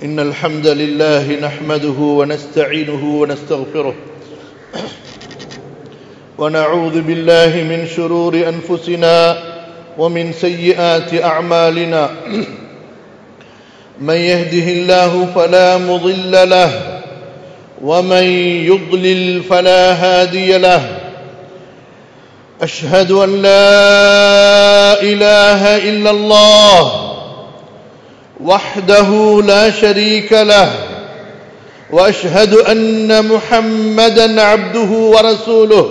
إن الحمد لله نحمده ونستعينه ونستغفره ونعوذ بالله من شرور أنفسنا ومن سيئات أعمالنا من يهده الله فلا مضل له ومن يضلل فلا هادي له أشهد أن لا إله إلا الله وحده لا شريك له واشهد ان محمدا عبده ورسوله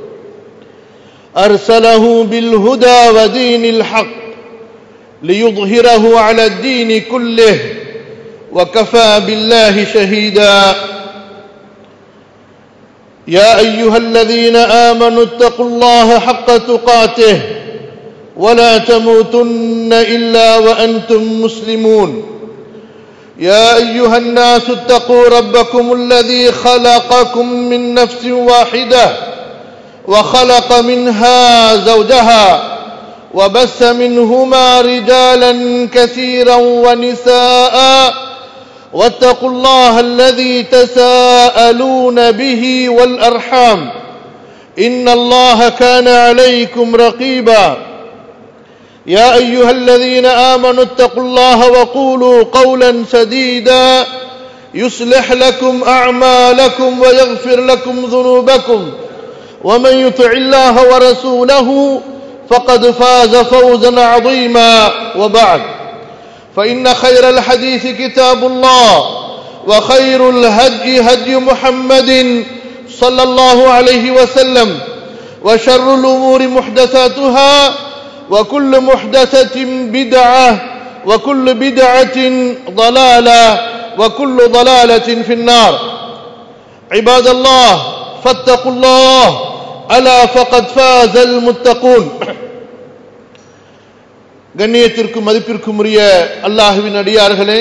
ارسله بالهدى ودين الحق ليظهره على الدين كله وكفى بالله شهيدا يا ايها الذين امنوا اتقوا الله حق تقاته ولا تموتن الا وانتم مسلمون يا ايها الناس اتقوا ربكم الذي خلقكم من نفس واحده وخلق منها زوجها وبث منهما رجالا كثيرا ونساء واتقوا الله الذي تساءلون به والارحام ان الله كان عليكم رقيبا يا ايها الذين امنوا اتقوا الله وقولوا قولا سديدا يصلح لكم اعمالكم ويغفر لكم ذنوبكم ومن يطع الله ورسوله فقد فاز فوزا عظيما وبعد فان خير الحديث كتاب الله وخير الهدي هدي محمد صلى الله عليه وسلم وشر الامور محدثاتها وكل محدثة بدعة وكل بدعة ضلالة وكل ضلالة في النار عباد الله فاتقوا الله ألا فقد فاز المتقون கண்ணியத்திற்கும் மதிப்பிற்கும் உரிய அல்லாஹுவின் அடியார்களே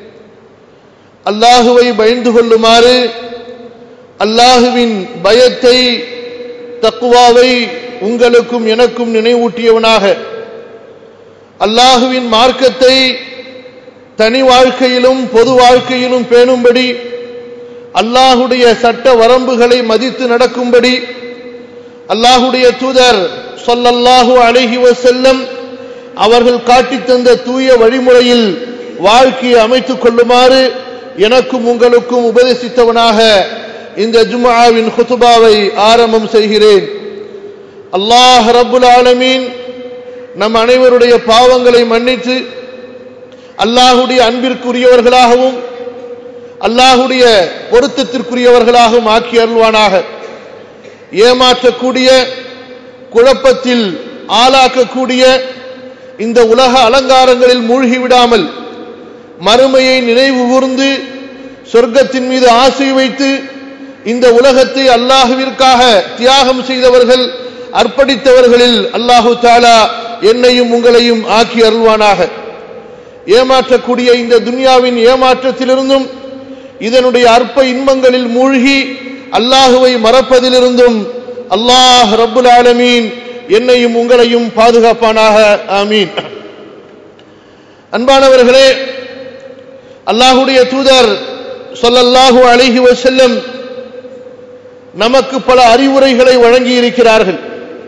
அல்லாஹுவை பயந்து கொள்ளுமாறு அல்லாஹுவின் பயத்தை தக்குவாவை உங்களுக்கும் எனக்கும் நினைவூட்டியவனாக அல்லாஹுவின் மார்க்கத்தை தனி வாழ்க்கையிலும் பொது வாழ்க்கையிலும் பேணும்படி அல்லாஹுடைய சட்ட வரம்புகளை மதித்து நடக்கும்படி அல்லாஹுடைய தூதர் சொல்லல்லாஹு அழகி செல்லம் அவர்கள் காட்டித் தந்த தூய வழிமுறையில் வாழ்க்கையை அமைத்துக் கொள்ளுமாறு எனக்கும் உங்களுக்கும் உபதேசித்தவனாக இந்த ஜுமாவின் குத்துபாவை ஆரம்பம் செய்கிறேன் அல்லாஹ் ரப்புல் ஆலமீன் நம் அனைவருடைய பாவங்களை மன்னித்து அல்லாஹுடைய அன்பிற்குரியவர்களாகவும் அல்லாஹுடைய பொருத்தத்திற்குரியவர்களாகவும் ஆக்கி அருள்வானாக ஏமாற்றக்கூடிய குழப்பத்தில் ஆளாக்கக்கூடிய இந்த உலக அலங்காரங்களில் மூழ்கிவிடாமல் மறுமையை நினைவு கூர்ந்து சொர்க்கத்தின் மீது ஆசை வைத்து இந்த உலகத்தை அல்லாஹுவிற்காக தியாகம் செய்தவர்கள் அர்ப்பணித்தவர்களில் அல்லாஹு தாலா என்னையும் உங்களையும் ஆக்கி அருள்வானாக ஏமாற்றக்கூடிய இந்த துன்யாவின் ஏமாற்றத்திலிருந்தும் இதனுடைய அற்ப இன்பங்களில் மூழ்கி அல்லாஹுவை மறப்பதிலிருந்தும் அல்லாஹ் ரப்புல் ஆலமீன் என்னையும் உங்களையும் பாதுகாப்பானாக ஆமீன் அன்பானவர்களே அல்லாஹுடைய தூதர் சொல்லல்லாஹு அழகி செல்லும் நமக்கு பல அறிவுரைகளை வழங்கி இருக்கிறார்கள்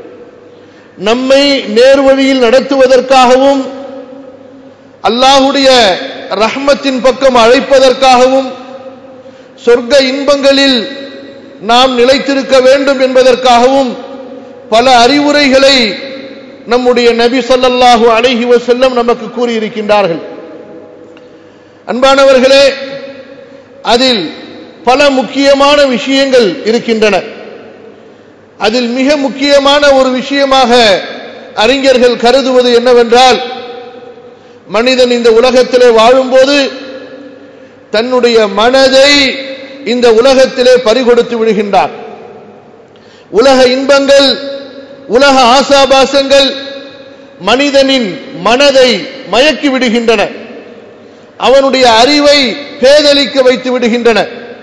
நம்மை நேர்வழியில் நடத்துவதற்காகவும் அல்லாஹுடைய ரஹ்மத்தின் பக்கம் அழைப்பதற்காகவும் சொர்க்க இன்பங்களில் நாம் நிலைத்திருக்க வேண்டும் என்பதற்காகவும் பல அறிவுரைகளை நம்முடைய நபி சொல்லல்லாஹு அழகி செல்லம் நமக்கு கூறியிருக்கின்றார்கள் அன்பானவர்களே அதில் பல முக்கியமான விஷயங்கள் இருக்கின்றன அதில் மிக முக்கியமான ஒரு விஷயமாக அறிஞர்கள் கருதுவது என்னவென்றால் மனிதன் இந்த உலகத்திலே வாழும்போது தன்னுடைய மனதை இந்த உலகத்திலே பறிகொடுத்து விடுகின்றான் உலக இன்பங்கள் உலக ஆசாபாசங்கள் மனிதனின் மனதை மயக்கி விடுகின்றன அவனுடைய அறிவை பேதலிக்க வைத்து விடுகின்றன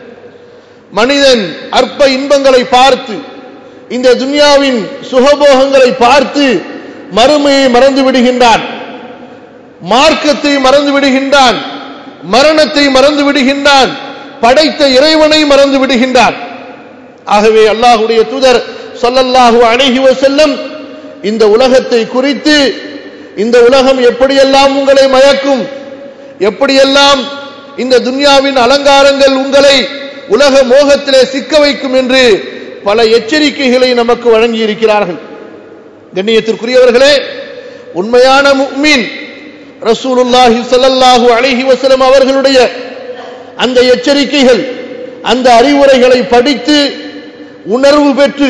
மனிதன் அற்ப இன்பங்களை பார்த்து இந்த துன்யாவின் சுகபோகங்களை பார்த்து மறுமையை மறந்து விடுகின்றான் மார்க்கத்தை மறந்து விடுகின்றான் மரணத்தை மறந்து விடுகின்றான் படைத்த இறைவனை மறந்து விடுகின்றான் ஆகவே அல்லாஹுடைய தூதர் சொல்லல்லாஹு அழகி செல்லும் இந்த உலகத்தை குறித்து இந்த உலகம் எப்படியெல்லாம் உங்களை மயக்கும் எப்படியெல்லாம் இந்த துன்யாவின் அலங்காரங்கள் உங்களை உலக மோகத்திலே சிக்க வைக்கும் என்று பல எச்சரிக்கைகளை நமக்கு வழங்கி இருக்கிறார்கள் கண்ணியத்திற்குரியவர்களே உண்மையான முக்மீன் ரசூலுல்லாஹி ஸல்லல்லாஹு அலைஹி வஸல்லம் அவர்களுடைய அந்த எச்சரிக்கைகள் அந்த அறிவுரைகளை படித்து உணர்வு பெற்று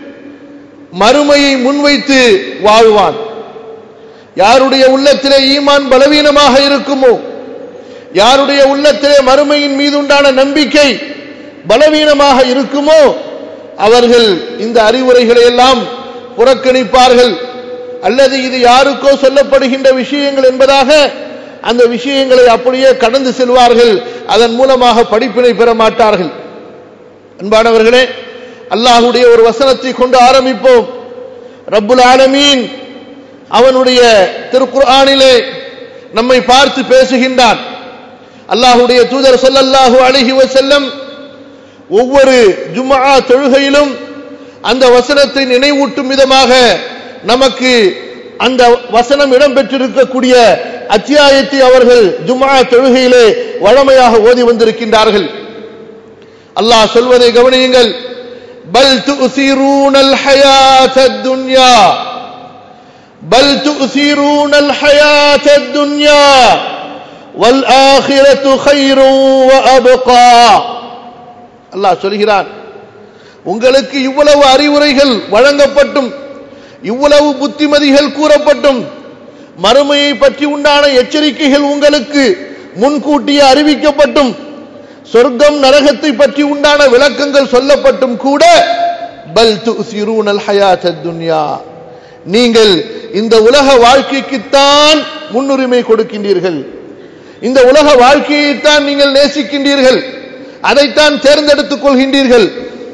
மறுமையை முன்வைத்து வாழ்வான் யாருடைய உள்ளத்திலே ஈமான் பலவீனமாக இருக்குமோ யாருடைய உள்ளத்திலே மறுமையின் மீது உண்டான நம்பிக்கை பலவீனமாக இருக்குமோ அவர்கள் இந்த அறிவுரைகளை எல்லாம் புறக்கணிப்பார்கள் அல்லது இது யாருக்கோ சொல்லப்படுகின்ற விஷயங்கள் என்பதாக அந்த விஷயங்களை அப்படியே கடந்து செல்வார்கள் அதன் மூலமாக படிப்பினை பெற மாட்டார்கள் அன்பானவர்களே அல்லாஹுடைய ஒரு வசனத்தை கொண்டு ஆரம்பிப்போம் ரப்புல் ஆலமீன் அவனுடைய திருக்குர்ஆனிலே நம்மை பார்த்து பேசுகின்றான் அல்லாஹுடைய தூதர் சொல்லல்லாஹு அழகி செல்லம் ஒவ்வொரு ஜும்ஆ தொழுகையிலும் அந்த வசனத்தை நினைவூட்டும் விதமாக நமக்கு அந்த வசனம் இடம்பெற்றிருக்கக்கூடிய அத்தியாயத்தை அவர்கள் ஜும்ஆ தொழுகையிலே வழமையாக ஓதி வந்திருக்கின்றார்கள் அல்லாஹ் சொல்வதை கவனியுங்கள் பல் துசிரூனல் ஹயாத்தத் துன்யா பல் துசிரூனல் ஹயாத்தத் துன்யா والآخرة خير وأبقى அல்லாஹ் சொல்கிறான் உங்களுக்கு இவ்வளவு அறிவுரைகள் வழங்கப்பட்டும் இவ்வளவு புத்திமதிகள் கூறப்பட்டும் மறுமையை பற்றி உண்டான எச்சரிக்கைகள் உங்களுக்கு முன்கூட்டியே அறிவிக்கப்பட்டும் சொர்க்கம் நரகத்தை பற்றி உண்டான விளக்கங்கள் சொல்லப்பட்டும் கூட பல் துசிரூனல் ஹயாத்தத் துன்யா நீங்கள் இந்த உலக வாழ்க்கைக்குத்தான் முன்னுரிமை கொடுக்கின்றீர்கள் இந்த உலக வாழ்க்கையைத்தான் நீங்கள் நேசிக்கின்றீர்கள் அதைத்தான் தேர்ந்தெடுத்துக் கொள்கின்றீர்கள்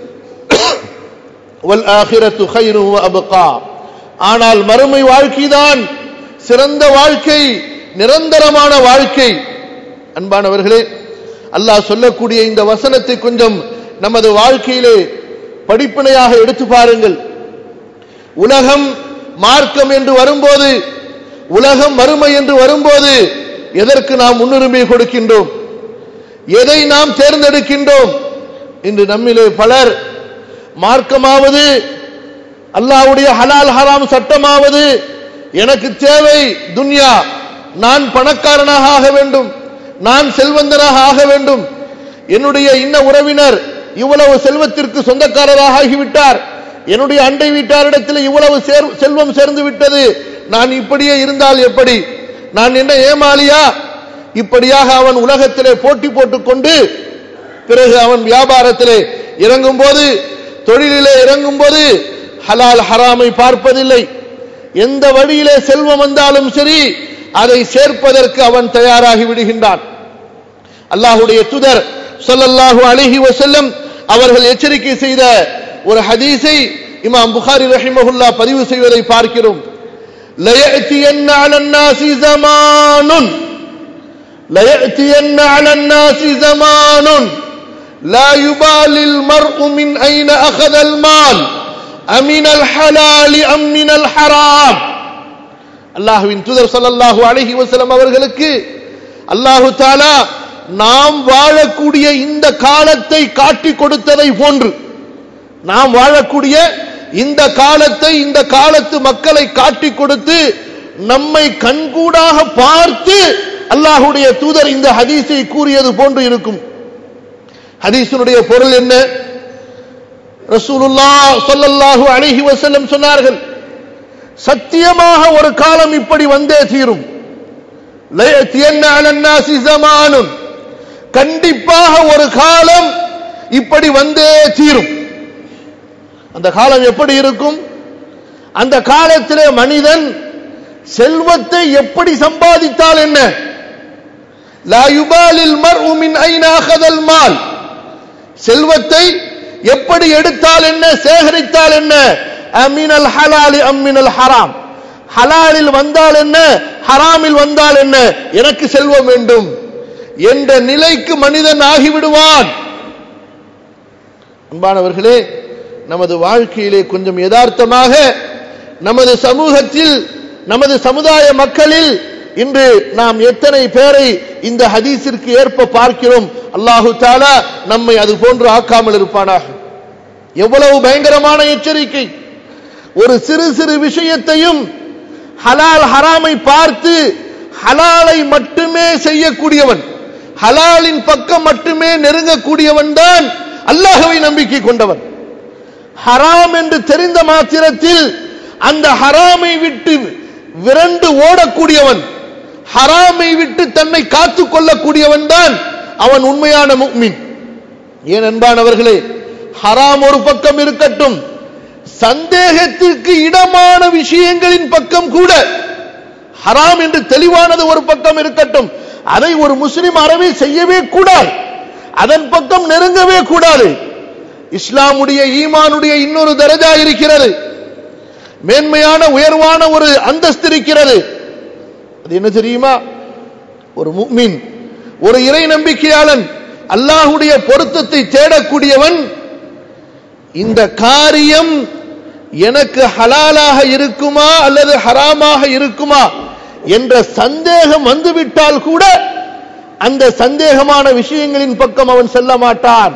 ஆனால் மறுமை வாழ்க்கைதான் சிறந்த வாழ்க்கை நிரந்தரமான வாழ்க்கை அன்பானவர்களே அல்லாஹ் சொல்லக்கூடிய இந்த வசனத்தை கொஞ்சம் நமது வாழ்க்கையிலே படிப்பினையாக எடுத்து பாருங்கள் உலகம் மார்க்கம் என்று வரும்போது உலகம் மறுமை என்று வரும்போது எதற்கு நாம் முன்னுரிமை கொடுக்கின்றோம் எதை நாம் தேர்ந்தெடுக்கின்றோம் இன்று நம்மிலே பலர் மார்க்கமாவது அல்லாவுடைய ஹலால் ஹராம் சட்டமாவது எனக்கு தேவை துன்யா நான் பணக்காரனாக ஆக வேண்டும் நான் செல்வந்தனாக ஆக வேண்டும் என்னுடைய இன்ன உறவினர் இவ்வளவு செல்வத்திற்கு சொந்தக்காரராக ஆகிவிட்டார் என்னுடைய அண்டை வீட்டாரிடத்தில் இவ்வளவு செல்வம் சேர்ந்து விட்டது நான் இப்படியே இருந்தால் எப்படி நான் என்ன ஏமாளியா இப்படியாக அவன் உலகத்திலே போட்டி போட்டுக் கொண்டு பிறகு அவன் வியாபாரத்திலே இறங்கும் போது தொழிலிலே இறங்கும் போது ஹலால் ஹராமை பார்ப்பதில்லை எந்த வழியிலே செல்வம் வந்தாலும் சரி அதை சேர்ப்பதற்கு அவன் தயாராகி விடுகின்றான் அல்லாஹுடைய துதர் சொல்லல்லாஹு அழகி வசல்லம் அவர்கள் எச்சரிக்கை செய்த ஒரு ஹதீஸை இமாம் புகாரி ரஹிமஹுல்லா பதிவு செய்வதை பார்க்கிறோம் ليأتين على الناس زمان ليأتين على الناس زمان لا يبالي المرء من أين أخذ المال أمن الحلال أم من الحرام அல்லாஹுவின் தூதர் சல்லல்லாஹு அலைஹி வஸல்லம் அவர்களுக்கு அல்லாஹு தாலா நாம் வாழக்கூடிய இந்த காலத்தை காட்டி கொடுத்ததை போன்று நாம் வாழக்கூடிய இந்த காலத்தை இந்த காலத்து மக்களை காட்டி கொடுத்து நம்மை கண்கூடாக பார்த்து அல்லாஹுடைய தூதர் இந்த ஹதீஸை கூறியது போன்று இருக்கும் ஹதீஸினுடைய பொருள் என்ன ரசூலுல்லா சொல்லல்லாஹு அழகி வசல்லம் சொன்னார்கள் சத்தியமாக ஒரு காலம் இப்படி வந்தே தீரும் கண்டிப்பாக ஒரு காலம் இப்படி வந்தே தீரும் அந்த காலம் எப்படி இருக்கும் அந்த காலத்திலே மனிதன் செல்வத்தை எப்படி சம்பாதித்தால் என்ன லாயுபாலில் மர் உமின் ஐநாகதல் மால் செல்வத்தை எப்படி எடுத்தால் என்ன சேகரித்தால் என்ன அமினல் ஹலாலி அம்மினல் ஹராம் ஹலாலில் வந்தால் என்ன ஹராமில் வந்தால் என்ன எனக்கு செல்வம் வேண்டும் என்ற நிலைக்கு மனிதன் ஆகிவிடுவான் அன்பானவர்களே நமது வாழ்க்கையிலே கொஞ்சம் யதார்த்தமாக நமது சமூகத்தில் நமது சமுதாய மக்களில் இன்று நாம் எத்தனை பேரை இந்த ஹதீஸிற்கு ஏற்ப பார்க்கிறோம் அல்லாஹு தாலா நம்மை அது போன்று ஆக்காமல் இருப்பானாக எவ்வளவு பயங்கரமான எச்சரிக்கை ஒரு சிறு சிறு விஷயத்தையும் ஹலால் ஹராமை பார்த்து ஹலாலை மட்டுமே செய்யக்கூடியவன் ஹலாலின் பக்கம் மட்டுமே நெருங்கக்கூடியவன் தான் அல்லாஹவை நம்பிக்கை கொண்டவன் ஹராம் என்று தெரிந்த மாத்திரத்தில் அந்த ஹராமை விட்டு விரண்டு ஓடக்கூடியவன் ஹராமை விட்டு தன்னை காத்துக் கொள்ளக்கூடியவன் தான் அவன் உண்மையான முக்மின் ஏன் அன்பானவர்களே ஹராம் ஒரு பக்கம் இருக்கட்டும் சந்தேகத்திற்கு இடமான விஷயங்களின் பக்கம் கூட ஹராம் என்று தெளிவானது ஒரு பக்கம் இருக்கட்டும் அதை ஒரு முஸ்லிம் அறவே செய்யவே கூடாது அதன் பக்கம் நெருங்கவே கூடாது இஸ்லாமுடைய ஈமானுடைய இன்னொரு தரஜா இருக்கிறது மேன்மையான உயர்வான ஒரு அந்தஸ்து இருக்கிறது அது என்ன தெரியுமா ஒரு முக்மின் ஒரு இறை நம்பிக்கையாளன் அல்லாஹுடைய பொருத்தத்தை தேடக்கூடியவன் இந்த காரியம் எனக்கு ஹலாலாக இருக்குமா அல்லது ஹராமாக இருக்குமா என்ற சந்தேகம் வந்துவிட்டால் கூட அந்த சந்தேகமான விஷயங்களின் பக்கம் அவன் செல்ல மாட்டான்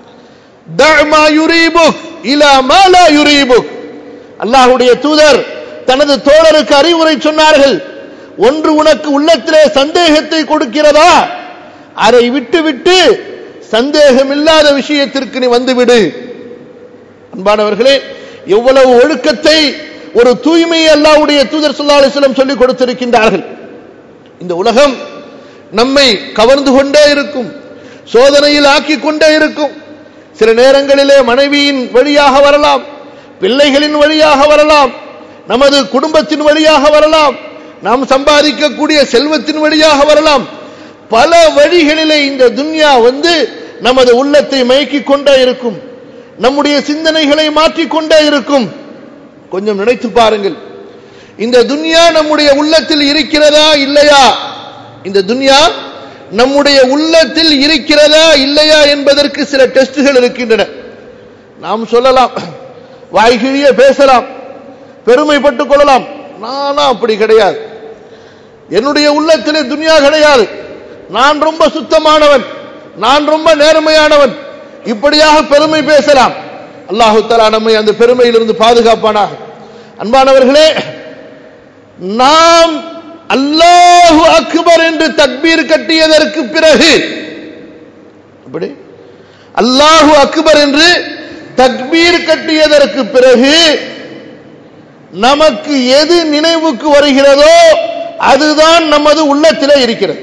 அல்லாஹுடைய தூதர் தனது தோழருக்கு அறிவுரை சொன்னார்கள் ஒன்று உனக்கு உள்ளத்திலே சந்தேகத்தை கொடுக்கிறதா அதை விட்டு விட்டு சந்தேகம் இல்லாத விஷயத்திற்கு நீ வந்துவிடு அன்பானவர்களே எவ்வளவு ஒழுக்கத்தை ஒரு தூய்மையை அல்லாவுடைய தூதர் சொல்லா அலிஸ்லம் சொல்லிக் கொடுத்திருக்கின்றார்கள் இந்த உலகம் நம்மை கவர்ந்து கொண்டே இருக்கும் சோதனையில் ஆக்கிக் கொண்டே இருக்கும் சில நேரங்களிலே மனைவியின் வழியாக வரலாம் பிள்ளைகளின் வழியாக வரலாம் நமது குடும்பத்தின் வழியாக வரலாம் நாம் சம்பாதிக்கக்கூடிய செல்வத்தின் வழியாக வரலாம் பல வழிகளிலே இந்த துன்யா வந்து நமது உள்ளத்தை மயக்கிக் கொண்டே இருக்கும் நம்முடைய சிந்தனைகளை மாற்றிக்கொண்டே இருக்கும் கொஞ்சம் நினைத்து பாருங்கள் இந்த துன்யா நம்முடைய உள்ளத்தில் இருக்கிறதா இல்லையா இந்த துன்யா நம்முடைய உள்ளத்தில் இருக்கிறதா இல்லையா என்பதற்கு சில டெஸ்டுகள் இருக்கின்றன நாம் சொல்லலாம் வாய்கிழிய பேசலாம் பெருமைப்பட்டுக் கொள்ளலாம் நானா அப்படி கிடையாது என்னுடைய உள்ளத்திலே துன்யா கிடையாது நான் ரொம்ப சுத்தமானவன் நான் ரொம்ப நேர்மையானவன் இப்படியாக பெருமை பேசலாம் அல்லாஹு தலா நம்மை அந்த பெருமையிலிருந்து பாதுகாப்பானாக அன்பானவர்களே நாம் அல்லாஹு அக்பர் என்று தக்பீர் கட்டியதற்கு பிறகு அப்படி அல்லாஹு அக்பர் என்று தக்பீர் கட்டியதற்கு பிறகு நமக்கு எது நினைவுக்கு வருகிறதோ அதுதான் நமது உள்ளத்திலே இருக்கிறது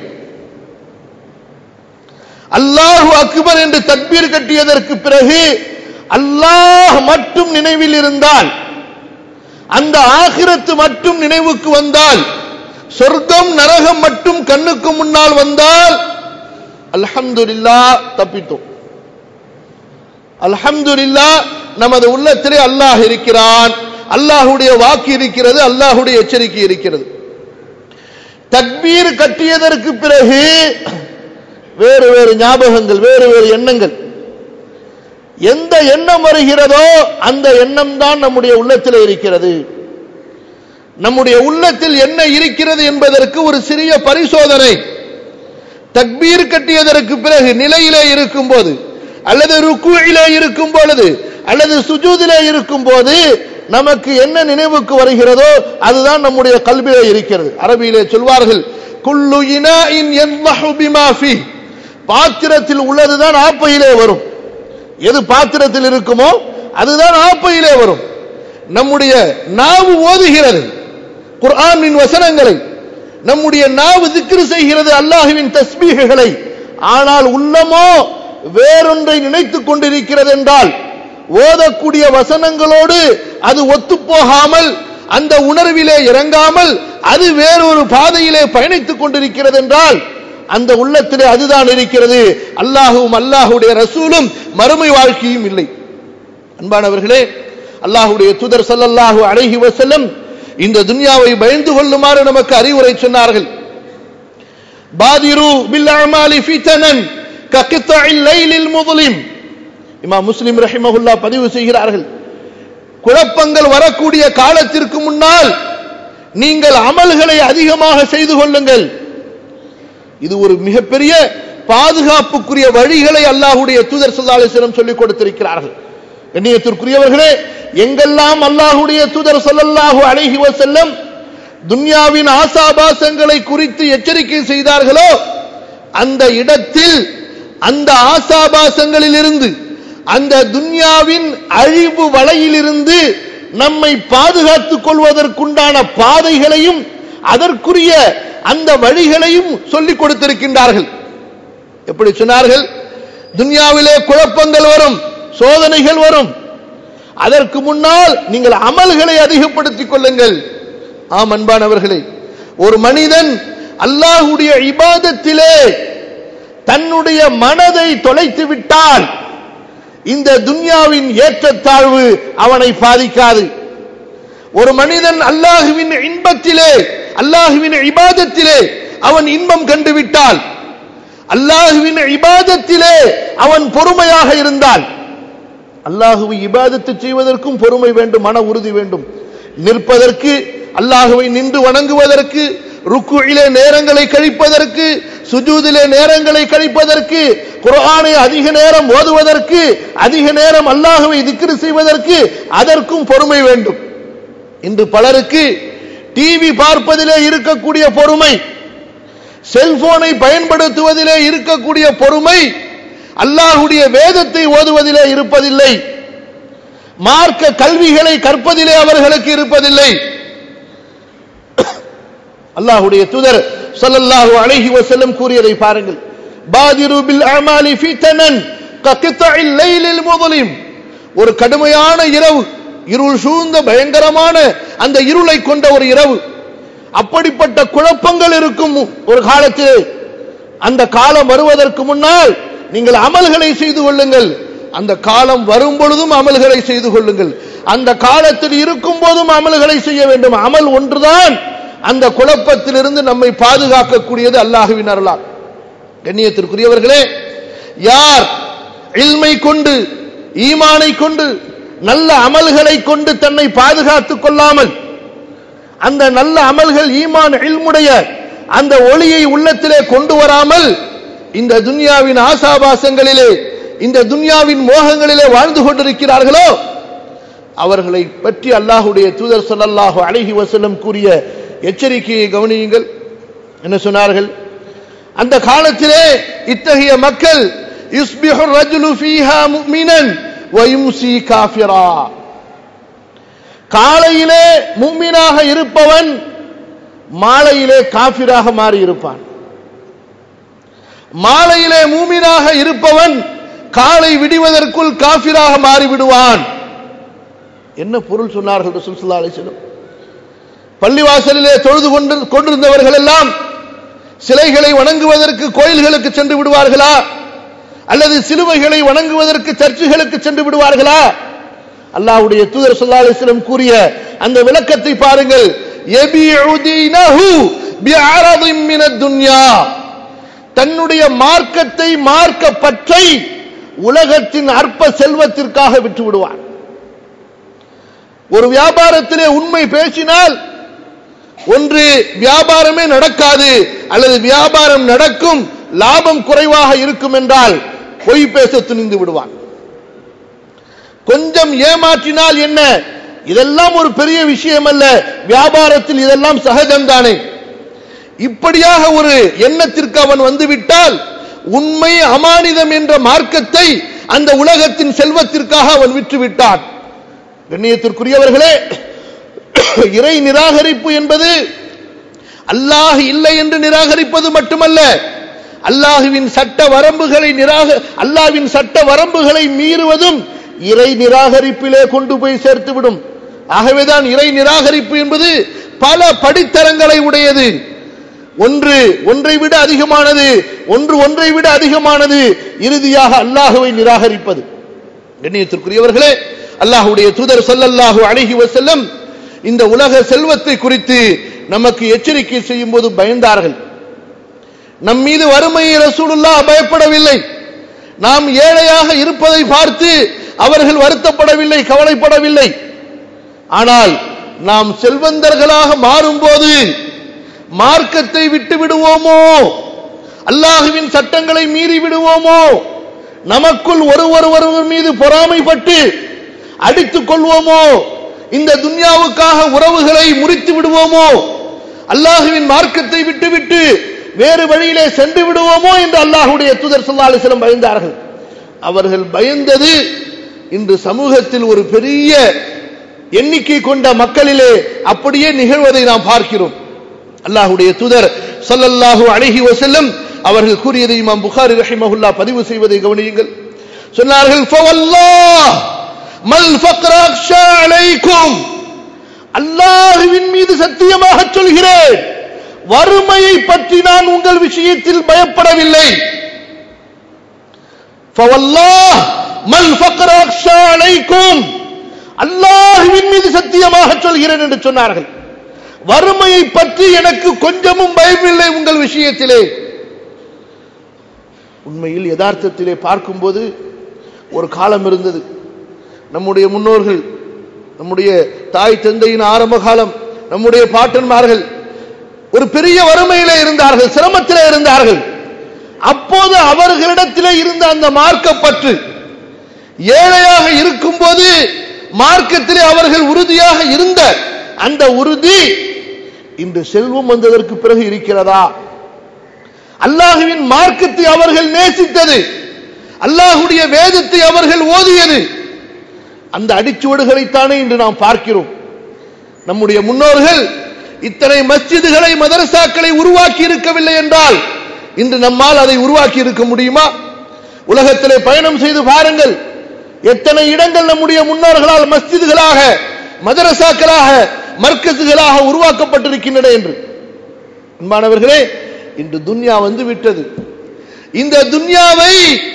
அல்லாஹு அக்பர் என்று தக்பீர் கட்டியதற்கு பிறகு அல்லாஹ் மட்டும் நினைவில் இருந்தால் அந்த ஆகிரத்து மட்டும் நினைவுக்கு வந்தால் சொர்க்கம் நரகம் மட்டும் கண்ணுக்கு முன்னால் வந்தால் அல்ஹம்துலில்லா தப்பித்தோம் அல்ஹம்துலில்லா நமது உள்ளத்திலே அல்லாஹ் இருக்கிறான் அல்லாஹுடைய வாக்கு இருக்கிறது அல்லாஹுடைய எச்சரிக்கை இருக்கிறது தக்பீர் கட்டியதற்கு பிறகு வேறு வேறு ஞாபகங்கள் வேறு வேறு எண்ணங்கள் எந்த எண்ணம் வருகிறதோ அந்த எண்ணம் தான் நம்முடைய உள்ளத்தில் இருக்கிறது நம்முடைய உள்ளத்தில் என்ன இருக்கிறது என்பதற்கு ஒரு சிறிய பரிசோதனை தக்பீர் கட்டியதற்கு பிறகு நிலையிலே இருக்கும் போது அல்லது ருக்குயிலே இருக்கும் பொழுது அல்லது சுஜூதிலே இருக்கும் போது நமக்கு என்ன நினைவுக்கு வருகிறதோ அதுதான் நம்முடைய கல்வியிலே இருக்கிறது அரபியிலே சொல்வார்கள் குல்லு இனாஇன் யன்லஹு பிமா ஃபீ பாத்திரத்தில் உள்ளதுதான் ஆப்பையிலே வரும் எது பாத்திரத்தில் இருக்குமோ அதுதான் ஆப்பையிலே வரும் நம்முடைய நாவு ஓதுகிறது குர்ஆனின் வசனங்களை நம்முடைய நாவு திக்ரு செய்கிறது அல்லாஹுவின் தஸ்பீகளை ஆனால் உள்ளமோ வேறொன்றை நினைத்துக் கொண்டிருக்கிறது என்றால் ஓதக்கூடிய வசனங்களோடு அது ஒத்துப்போகாமல் அந்த உணர்விலே இறங்காமல் அது வேறொரு பாதையிலே பயணித்துக் கொண்டிருக்கிறது என்றால் அந்த உள்ளத்திலே அதுதான் இருக்கிறது அல்லாஹுவும் அல்லாஹுடைய ரசூலும் மறுமை வாழ்க்கையும் இல்லை அன்பானவர்களே அல்லாஹுடைய துதர் சல்லல்லாஹு அழகி வசல்லம் இந்த துன்யாவை பயந்து கொள்ளுமாறு நமக்கு அறிவுரை சொன்னார்கள் பாதிரு பில் அமாலி ஃபிதனன் ககித்தஇல் லைலில் முظلم இமாம் முஸ்லிம் ரஹிமஹுல்லா பதிவு செய்கிறார்கள் குழப்பங்கள் வரக்கூடிய காலத்திற்கு முன்னால் நீங்கள் அமல்களை அதிகமாக செய்து கொள்ளுங்கள் இது ஒரு மிகப்பெரிய பாதுகாப்புக்குரிய வழிகளை அல்லாஹுடைய தூதர் ஸல்லல்லாஹு அலைஹி வஸல்லம் சொல்லிக் கொடுத்திருக்கிறார்கள் கண்ணியத்திற்குரியவர்களே எங்கெல்லாம் அல்லாஹுடைய தூதர் ஸல்லல்லாஹு அலைஹி வஸல்லம் துன்யாவின் ஆசாபாசங்களை குறித்து எச்சரிக்கை செய்தார்களோ அந்த இடத்தில் அந்த ஆசாபாசங்களிலிருந்து அந்த துன்யாவின் அழிவு வலையிலிருந்து நம்மை பாதுகாத்துக் கொள்வதற்குண்டான பாதைகளையும் அதற்குரிய அந்த வழிகளையும் சொல்லிக் கொடுத்திருக்கின்றார்கள் எப்படி சொன்னார்கள் துன்யாவிலே குழப்பங்கள் வரும் சோதனைகள் வரும் அதற்கு முன்னால் நீங்கள் அமல்களை அதிகப்படுத்திக் கொள்ளுங்கள் ஆம் அன்பானவர்களே ஒரு மனிதன் அல்லாஹுடைய இபாதத்திலே தன்னுடைய மனதை தொலைத்து விட்டால் இந்த துன்யாவின் ஏற்றத்தாழ்வு அவனை பாதிக்காது ஒரு மனிதன் அல்லாஹுவின் இன்பத்திலே அல்லாஹுவின் இபாதத்திலே அவன் இன்பம் கண்டுவிட்டால் அல்லாஹுவின் இபாதத்திலே அவன் பொறுமையாக இருந்தால் அல்லாஹுவை இபாதத்து செய்வதற்கும் பொறுமை வேண்டும் மன உறுதி வேண்டும் நிற்பதற்கு அல்லாஹுவை நின்று வணங்குவதற்கு ருக்குயிலே நேரங்களை கழிப்பதற்கு சுஜூதிலே நேரங்களை கழிப்பதற்கு குர்ஆனை அதிக நேரம் ஓதுவதற்கு அதிக நேரம் அல்லாஹுவை திக்ரு செய்வதற்கு அதற்கும் பொறுமை வேண்டும் இன்று பலருக்கு டிவி பார்ப்பதிலே இருக்கக்கூடிய பொறுமை செல்போனை பயன்படுத்துவதிலே இருக்கக்கூடிய பொறுமை அல்லாஹுடைய வேதத்தை ஓதுவதிலே இருப்பதில்லை மார்க்க கல்விகளை கற்பதிலே அவர்களுக்கு இருப்பதில்லை அல்லாஹுடைய தூதர் ஸல்லல்லாஹு அலைஹி வஸல்லம் கூறியதை பாருங்கள் பாதிரு பில் அமாலி ஃபிதனன் ககித்தஇல் லைலில் முظلم ஒரு கடுமையான இரவு இருள் சூழ்ந்த பயங்கரமான அந்த இருளை கொண்ட ஒரு இரவு அப்படிப்பட்ட குழப்பங்கள் இருக்கும் ஒரு காலத்தில் அந்த காலம் வருவதற்கு முன்னால் நீங்கள் அமல்களை செய்து கொள்ளுங்கள் அந்த காலம் வரும் பொழுதும் அமல்களை செய்து கொள்ளுங்கள் அந்த காலத்தில் இருக்கும் போதும் அமல்களை செய்ய வேண்டும் அமல் ஒன்றுதான் அந்த குழப்பத்திலிருந்து நம்மை பாதுகாக்கக்கூடியது அல்லாஹுவின் அருளால் கண்ணியத்திற்குரியவர்களே யார் இல்மை கொண்டு ஈமானை கொண்டு நல்ல அமல்களை கொண்டு தன்னை பாதுகாத்துக் கொள்ளாமல் அந்த நல்ல அமல்கள் ஈமான் இல்முடைய அந்த ஒளியை உள்ளத்திலே கொண்டு வராமல் இந்த துன்யாவின் ஆசாபாசங்களிலே இந்த துன்யாவின் மோகங்களிலே வாழ்ந்து கொண்டிருக்கிறார்களோ அவர்களை பற்றி அல்லாஹுடைய தூதர் ஸல்லல்லாஹு அலைஹி வஸல்லம் கூறிய எச்சரிக்கையை கவனியுங்கள் என்ன சொன்னார்கள் அந்த காலத்திலே இத்தகைய மக்கள் யுஸ்பிஹு ரஜுலு ஃபீஹா முஃமினன் வ யும்சி காஃபிரா காலையிலே மும்மினாக இருப்பவன் மாலையிலே காஃபிராக மாறி இருப்பான் மாலையிலே மூமினாக இருப்பவன் காலை விடுவதற்குள் காஃபிராக மாறி விடுவான் என்ன பொருள் சொன்னார்கள் ரசூல் ஸல்லல்லாஹு அலைஹி வஸல்லம் பள்ளிவாசலிலே தொழுது கொண்டு கொண்டிருந்தவர்கள் எல்லாம் சிலைகளை வணங்குவதற்கு கோயில்களுக்கு சென்று விடுவார்களா அல்லது சிலுவைகளை வணங்குவதற்கு சர்ச்சுகளுக்கு சென்று விடுவார்களா அல்லாஹ்வுடைய தூதர் ஸல்லல்லாஹு அலைஹி வஸல்லம் கூறிய அந்த விளக்கத்தை பாருங்கள் யபிஉ தீனஹு பிஅரதின் மினத் துன்யா தன்னுடைய மார்க்கத்தை மார்க்க பற்றை உலகத்தின் அற்ப செல்வத்திற்காக விட்டு விடுவான் ஒரு வியாபாரத்திலே உண்மை பேசினால் ஒன்று வியாபாரமே நடக்காது அல்லது வியாபாரம் நடக்கும் லாபம் குறைவாக இருக்கும் என்றால் பொய் பேச துணிந்து விடுவான் கொஞ்சம் ஏமாற்றினால் என்ன இதெல்லாம் ஒரு பெரிய விஷயம் அல்ல வியாபாரத்தில் இதெல்லாம் சகஜம்தானே இப்படியாக ஒரு எண்ணத்திற்கு அவன் வந்துவிட்டால் உண்மை அமானிதம் என்ற மார்க்கத்தை அந்த உலகத்தின் செல்வத்திற்காக அவன் விற்றுவிட்டான் கண்ணியத்திற்குரியவர்களே இறை நிராகரிப்பு என்பது அல்லாஹ் இல்லை என்று நிராகரிப்பது மட்டுமல்ல அல்லாஹுவின் சட்ட வரம்புகளை நிராக அல்லாஹ்வின் சட்ட வரம்புகளை மீறுவதும் இறை நிராகரிப்பிலே கொண்டு போய் சேர்த்துவிடும் ஆகவேதான் இறை நிராகரிப்பு என்பது பல படித்தரங்களை உடையது ஒன்று ஒன்றை விட அதிகமானது ஒன்று ஒன்றை விட அதிகமானது இறுதியாக அல்லாஹுவை நிராகரிப்பது கண்ணியத்திற்குரியவர்களே அல்லாஹுடைய தூதர் ஸல்லல்லாஹு அலைஹி வஸல்லம் இந்த உலக செல்வத்தை குறித்து நமக்கு எச்சரிக்கை செய்யும் போது பயந்தார்கள் நம் மீது வறுமையை ரசூலுல்லா பயப்படவில்லை நாம் ஏழையாக இருப்பதை பார்த்து அவர்கள் வருத்தப்படவில்லை கவலைப்படவில்லை ஆனால் நாம் செல்வந்தர்களாக மாறும்போது மார்க்கத்தை விட்டு விடுவோமோ அல்லாஹுவின் சட்டங்களை மீறி விடுவோமோ நமக்குள் ஒருவர் ஒருவர் மீது பொறாமைப்பட்டு அடித்துக் கொள்வோமோ இந்த துன்யாவுக்காக உறவுகளை முறித்து விடுவோமோ அல்லாஹுவின் மார்க்கத்தை விட்டுவிட்டு வேறு வழியிலே சென்று விடுவோமோ என்று அல்லாஹுடைய தூதர் சல்லா அலிஸ்லம் பயந்தார்கள் அவர்கள் பயந்தது இன்று சமூகத்தில் ஒரு பெரிய எண்ணிக்கை கொண்ட மக்களிலே அப்படியே நிகழ்வதை நாம் பார்க்கிறோம் அல்லாஹுடைய தூதர் ஸல்லல்லாஹு அலைஹி வஸல்லம் அவர்கள் கூறியதை இமாம் புகாரி ரஹிமஹுல்லா பதிவு செய்வதை கவனியுங்கள் சொன்னார்கள் ஃபவல்லாஹ் மல் ஃபக்ர அக்ஷா அலைக்கும் அல்லாஹ்வின் மீது சத்தியமாக சொல்கிறேன் வறுமையை பற்றி நான் உங்கள் விஷயத்தில் பயப்படவில்லை ஃபவல்லாஹ் மல் ஃபக்ர அக்ஷா அலைக்கும் அல்லாஹ்வின் மீது சத்தியமாக சொல்கிறேன் என்று சொன்னார்கள் வறுமையை பற்றி எனக்கு கொஞ்சமும் பயமில்லை உங்கள் விஷயத்திலே உண்மையில் யதார்த்தத்திலே பார்க்கும்போது ஒரு காலம் இருந்தது நம்முடைய முன்னோர்கள் நம்முடைய தாய் தந்தையின் ஆரம்ப காலம் நம்முடைய பாட்டன்மார்கள் ஒரு பெரிய வறுமையிலே இருந்தார்கள் சிரமத்திலே இருந்தார்கள் அப்போது அவர்களிடத்திலே இருந்த அந்த மார்க்கப்பற்று ஏழையாக இருக்கும்போது மார்க்கத்திலே அவர்கள் உறுதியாக இருந்த அந்த உறுதி இன்று செல்வம் வந்ததற்கு பிறகு இருக்கிறதா அல்லாஹுவின் மார்க்கத்தை அவர்கள் நேசித்தது அல்லாஹுடைய வேதத்தை அவர்கள் ஓதியது அந்த அடிச்சுவடுகளைத்தானே இன்று நாம் பார்க்கிறோம் நம்முடைய முன்னோர்கள் இத்தனை மஸ்ஜிதுகளை மதரசாக்களை உருவாக்கி இருக்கவில்லை என்றால் இன்று நம்மால் அதை உருவாக்கி இருக்க முடியுமா உலகத்திலே பயணம் செய்து பாருங்கள் எத்தனை இடங்கள் நம்முடைய முன்னோர்களால் மஸ்ஜிதுகளாக மதரசாக்களாக மர்க்கசுகளாக உருவாக்கப்பட்டிருக்கின்றன என்று அன்பானவர்களே இன்று துன்யா வந்து விட்டது இந்த துன்யாவை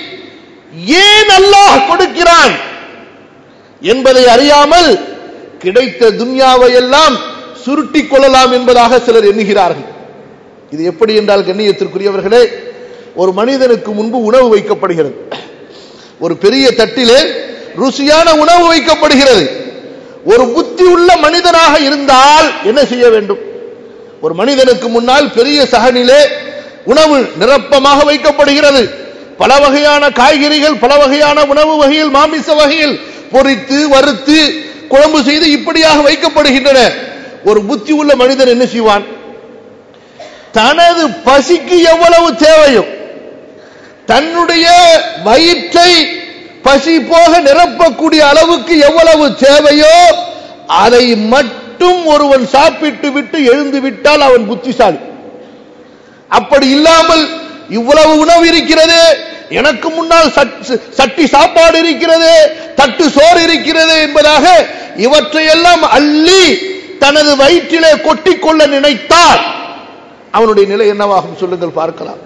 ஏன் அல்லாஹ் கொடுக்கிறான் என்பதை அறியாமல் கிடைத்த துன்யாவை எல்லாம் சுருட்டிக் கொள்ளலாம் என்பதாக சிலர் எண்ணுகிறார்கள் இது எப்படி என்றால் கண்ணியத்திற்குரியவர்களே ஒரு மனிதனுக்கு முன்பு உணவு வைக்கப்படுகிறது ஒரு பெரிய தட்டிலே ருசியான உணவு வைக்கப்படுகிறது ஒரு புத்தி உள்ள மனிதனாக இருந்தால் என்ன செய்ய வேண்டும் ஒரு மனிதனுக்கு முன்னால் பெரிய சகனிலே உணவு நிரப்பமாக வைக்கப்படுகிறது பல வகையான காய்கறிகள் பல வகையான உணவு வகையில் மாமிச வகையில் பொரித்து வறுத்து குழம்பு செய்து இப்படியாக வைக்கப்படுகின்றன ஒரு புத்தி உள்ள மனிதன் என்ன செய்வான் தனது பசிக்கு எவ்வளவு தேவையோ தன்னுடைய வயிற்றை பசி போக நிரப்பக்கூடிய அளவுக்கு எவ்வளவு தேவையோ அதை மட்டும் ஒருவன் சாப்பிட்டு விட்டு எழுந்து விட்டால் அவன் புத்திசாலி அப்படி இல்லாமல் இவ்வளவு உணவு இருக்கிறது எனக்கு முன்னால் சட்டி சாப்பாடு இருக்கிறது தட்டு சோறு இருக்கிறது என்பதாக இவற்றையெல்லாம் அள்ளி தனது வயிற்றிலே கொட்டிக்கொள்ள நினைத்தால் அவனுடைய நிலை என்னவாகும் சொல்லுங்கள் பார்க்கலாம்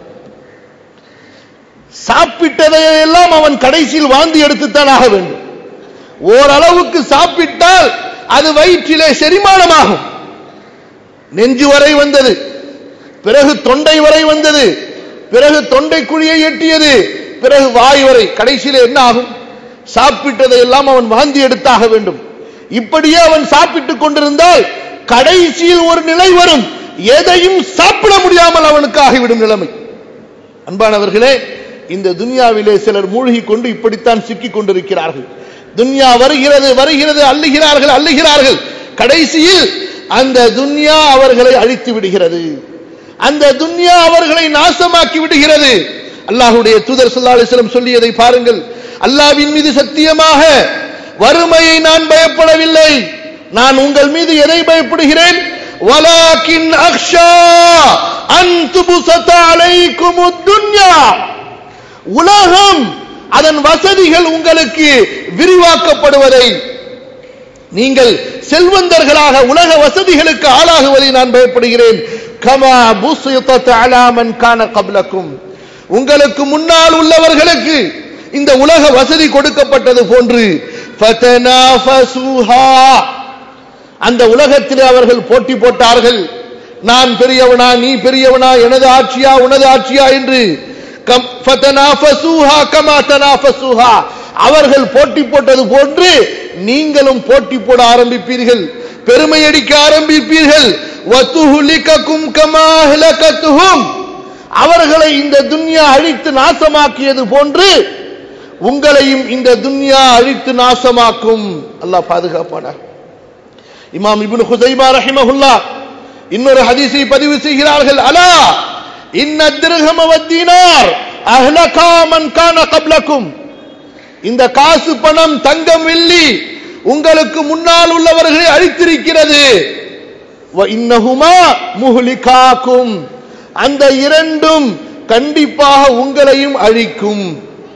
சாப்பிட்டதையெல்லாம் அவன் கடைசியில் வாந்தி எடுத்துத்தான் ஆக வேண்டும் ஓரளவுக்கு சாப்பிட்டால் அது வயிற்றிலே செரிமானமாகும் நெஞ்சு வரை வந்தது பிறகு தொண்டை வரை வந்தது பிறகு தொண்டை குழியை எட்டியது பிறகு வாய் வரை கடைசியில என்ன ஆகும் சாப்பிட்டதை எல்லாம் அவன் வாந்தி எடுத்தாக வேண்டும் இப்படியே அவன் சாப்பிட்டுக் கொண்டிருந்தால் கடைசியில் ஒரு நிலை வரும் எதையும் சாப்பிட முடியாமல் அவனுக்கு ஆகிவிடும் நிலைமை அன்பானவர்களே இந்த துன்யாவிலே சிலர் மூழ்கி கொண்டு இப்படித்தான் சிக்கிக் கொண்டிருக்கிறார்கள் துன்யா வருகிறது வருகிறது அள்ளுகிறார்கள் அள்ளுகிறார்கள் கடைசியில் அந்த துன்யா அவர்களை அழித்து விடுகிறது அந்த துன்யா அவர்களை நாசமாக்கி விடுகிறது அல்லாஹுடைய தூதர் சொல்லா அலிஸ்லம் சொல்லியதை பாருங்கள் அல்லாவின் மீது சத்தியமாக வறுமையை நான் பயப்படவில்லை நான் உங்கள் மீது எதை பயப்படுகிறேன் வலாக்கின் அக்ஷா அன்துபுசத அலைக்கும் துன்யா உலகம் அதன் வசதிகள் உங்களுக்கு விரிவாக்கப்படுவதை நீங்கள் செல்வந்தர்களாக உலக வசதிகளுக்கு ஆளாகுவதை நான் பயப்படுகிறேன் கமா புசித்தத் அலா மன் கான கப்லக்கும் உங்களுக்கு முன்னால் உள்ளவர்களுக்கு இந்த உலக வசதி கொடுக்கப்பட்டது போன்று ஃபதனாஃபஸூஹா அந்த உலகத்தில் அவர்கள் போட்டி போட்டார்கள் நான் பெரியவனா நீ பெரியவனா எனது ஆட்சியா உனது ஆட்சியா என்று கம் ஃபதனாஃபஸூஹா கமா தனாஃபஸூஹா அவர்கள் போட்டி போட்டது போன்று நீங்களும் போட்டி போட ஆரம்பிப்பீர்கள் பெருமை அடிக்க ஆரம்பிப்பீர்கள் வத்துஹுலிகக்கும் கமா அஹ்லகத்துஹும் அவர்களை இந்த துன்யா அழித்து நாசமாக்கியது போன்று உங்களையும் இந்த துன்யா அழித்து நாசமாக்கும் அல்லாஹ் பாதுகாப்பானார் இமாம் இப்னு ஹுதைமா ரஹிமஹுல்லா இன்னொரு ஹதீஸை பதிவு செய்கிறார்கள் அலா இன்ன திர்ஹம வத்தீனார் அஹ்லகா மன் கான கப்லக்கும் இந்த காசு பணம் தங்கம் வெள்ளி உங்களுக்கு முன்னால் உள்ளவர்களை அழித்திருக்கிறது வ இன்னஹுமா முஹ்லிகாக்கும் அந்த இரண்டும் கண்டிப்பாக உங்களையும் அழிக்கும்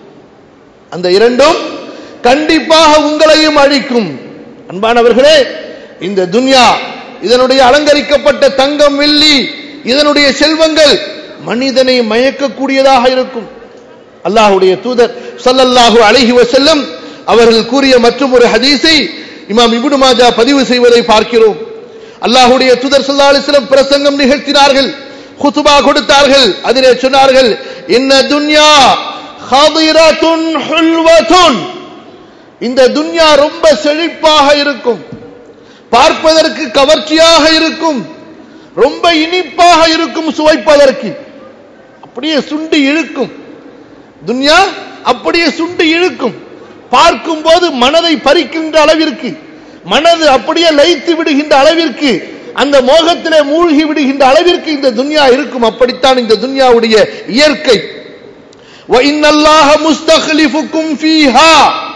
அந்த இரண்டும் கண்டிப்பாக உங்களையும் அழிக்கும் அன்பானவர்களே இந்த துன்யா இதனுடைய அலங்கரிக்கப்பட்ட தங்கம் வெள்ளி இதனுடைய செல்வங்கள் மனிதனை மயக்கக்கூடியதாக இருக்கும் அல்லாஹுடைய தூதர் ஸல்லல்லாஹு அலைஹி வஸல்லம் அவர்கள் கூறிய மற்றும் ஒரு ஹதீஸை இமாம் இப்னு மாஜா பதிவு செய்வதை பார்க்கிறோம் அல்லாஹுடைய தூதர் ஸல்லல்லாஹு அலைஹி வஸல்லம் பிரசங்கம் நிகழ்த்தினார்கள் குத்துபா கொடுத்தார்கள் அதிலே சொன்னார்கள் இன்ன துன்யா ஹதிரத்துன் ஹுல்வத்துன் இந்த துன்யா ரொம்ப செழிப்பாக இருக்கும் பார்ப்பதற்கு கவர்ச்சியாக இருக்கும் ரொம்ப இனிப்பாக இருக்கும் சுவைப்பதற்கு அப்படியே சுண்டி இழுக்கும் துன்யா அப்படியே சுண்டி இழுக்கும் பார்க்கும் போது மனதை பறிக்கின்ற அளவிற்கு மனது அப்படியே லயித்து விடுகின்ற அளவிற்கு அந்த மோகத்திலே மூழ்கி விடுகின்ற அளவிற்கு இந்த துன்யா இருக்கும் அப்படித்தான் இந்த துன்யாவுடைய இயற்கை وَإِنَّ اللَّهَ مُسْتَخْلِفُكُمْ فِيهَا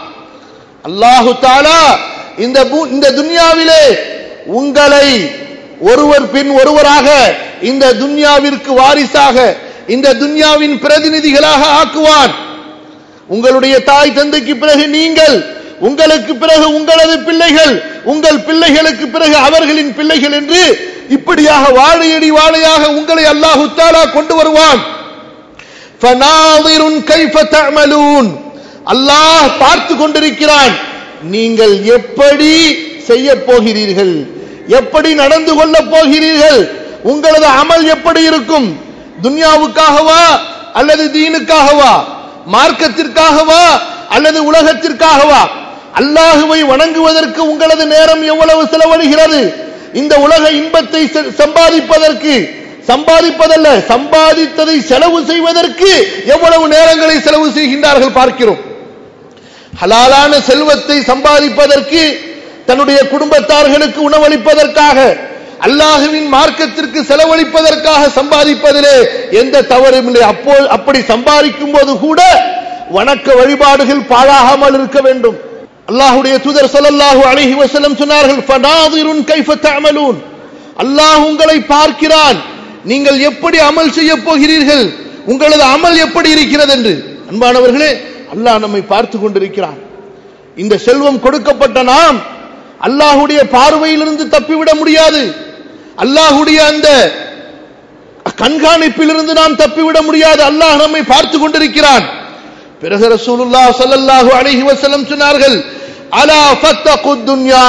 அல்லாஹு தாலா இந்த பூ- இந்த துன்யாவிலே உங்களை ஒருவர் பின் ஒருவராக இந்த துன்யாவிற்கு வாரிசாக இந்த துன்யாவின் பிரதிநிதிகளாக ஆக்குவான் உங்களுடைய தாய் தந்தைக்கு பிறகு நீங்கள் உங்களுக்கு பிறகு உங்களது பிள்ளைகள் உங்கள் பிள்ளைகளுக்கு பிறகு அவர்களின் பிள்ளைகள் என்று இப்படியாக வாழையடி வாழையாக உங்களை அல்லாஹு தாலா கொண்டு வருவான் ஃபனாதிருன் கைஃப தஅமலூன் அல்லாஹ் பார்த்து கொண்டிருக்கிறான் நீங்கள் எப்படி செய்ய போகிறீர்கள் எப்படி நடந்து கொள்ள போகிறீர்கள் உங்களது அமல் எப்படி இருக்கும் துன்யாவுக்காகவா அல்லது தீனுக்காகவா மார்க்கத்திற்காகவா அல்லது உலகத்திற்காகவா அல்லாஹுவை வணங்குவதற்கு உங்களது நேரம் எவ்வளவு செலவழிகிறது இந்த உலக இன்பத்தை செ- சம்பாதிப்பதற்கு சம்பாதிப்பதல்ல சம்பாதித்ததை செலவு செய்வதற்கு எவ்வளவு நேரங்களை செலவு செய்கின்றார்கள் பார்க்கிறோம் ஹலாலான செல்வத்தை சம்பாதிப்பதற்கு தன்னுடைய குடும்பத்தார்களுக்கு உணவளிப்பதற்காக அல்லாஹுவின் மார்க்கத்திற்கு செலவழிப்பதற்காக சம்பாதிப்பதிலே எந்த தவறும் இல்லை அப்போ அப்படி சம்பாதிக்கும் போது கூட வணக்க வழிபாடுகள் பாழாகாமல் இருக்க வேண்டும் அல்லாஹ்வுடைய தூதர் ஸல்லல்லாஹு அலைஹி வஸல்லம் சொன்னார்கள் ஃபனாதிருன் கைஃப தஅமலூன் அல்லாஹ் உங்களை பார்க்கிறான் நீங்கள் எப்படி அமல் செய்ய போகிறீர்கள் உங்களது அமல் எப்படி இருக்கிறது என்று அன்பானவர்களே அல்லாஹ் நம்மை பார்த்து கொண்டிருக்கிறான் இந்த செல்வம் கொடுக்கப்பட்ட நாம் அல்லாஹுடைய பார்வையிலிருந்து தப்பிவிட முடியாது அல்லாஹுடைய அந்த கண்காணிப்பிலிருந்து நாம் தப்பிவிட முடியாது அல்லாஹ் நம்மை பார்த்து கொண்டிருக்கிறான் பிறகு ரசூலுல்லாஹ் ஸல்லல்லாஹு அலைஹி வஸல்லம் சொன்னார்கள் அலா ஃபத்தகுத் துன்யா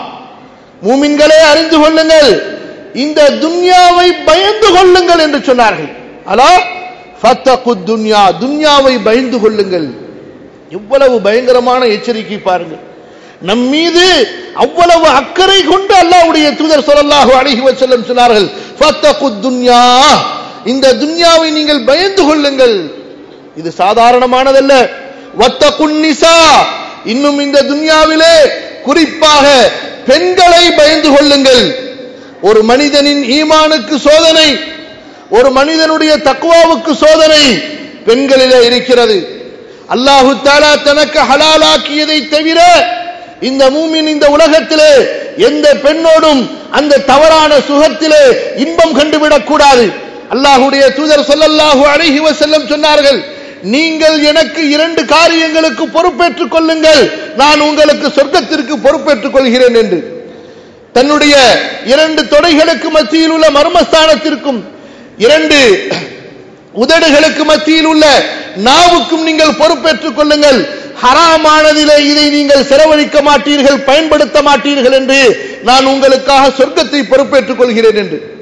மூமின்களே அறிந்து கொள்ளுங்கள் இந்த துன்யாவை பயந்து கொள்ளுங்கள் என்று சொன்னார்கள் அலா ஃபத்தகுத் துன்யா துன்யாவை பயந்து கொள்ளுங்கள் எவ்வளவு பயங்கரமான எச்சரிக்கை பாருங்கள் நம் மீது அவ்வளவு அக்கறை கொண்டு அல்லாஹ்வுடைய தூதர் ஸல்லல்லாஹு அலைஹி வஸல்லம் சொன்னார்கள் ஃபத்தகுத் துன்யா இந்த துன்யாவை நீங்கள் பயந்து கொள்ளுங்கள் இது சாதாரணமானதல்ல வத்தகுன் நிசா இன்னும் இந்த துன்யாவிலே குறிப்பாக பெண்களை பயந்து கொள்ளுங்கள் ஒரு மனிதனின் ஈமானுக்கு சோதனை ஒரு மனிதனுடைய தக்குவாவுக்கு சோதனை பெண்களிலே இருக்கிறது அல்லாஹு தாலா தனக்கு ஹலாலாக்கியதை தவிர இந்த மூமின் இந்த உலகத்திலே எந்த பெண்ணோடும் அந்த தவறான சுகத்திலே இன்பம் கண்டுவிடக் கூடாது அல்லாஹுடைய தூதர் ஸல்லல்லாஹு அலைஹி வஸல்லம் சொன்னார்கள் நீங்கள் எனக்கு இரண்டு காரியங்களுக்கு பொறுப்பேற்றுக் கொள்ளுங்கள் நான் உங்களுக்கு சொர்க்கத்திற்கு பொறுப்பேற்றுக் கொள்கிறேன் என்று தன்னுடைய இரண்டு தொடைகளுக்கு மத்தியில் உள்ள மர்மஸ்தானத்திற்கும் இரண்டு உதடுகளுக்கு மத்தியில் உள்ள நாவுக்கும் நீங்கள் பொறுப்பேற்றுக் கொள்ளுங்கள் ஹராமானதிலே இதை நீங்கள் செலவழிக்க மாட்டீர்கள் பயன்படுத்த மாட்டீர்கள் என்று நான் உங்களுக்காக சொர்க்கத்தை பொறுப்பேற்றுக் கொள்கிறேன் என்று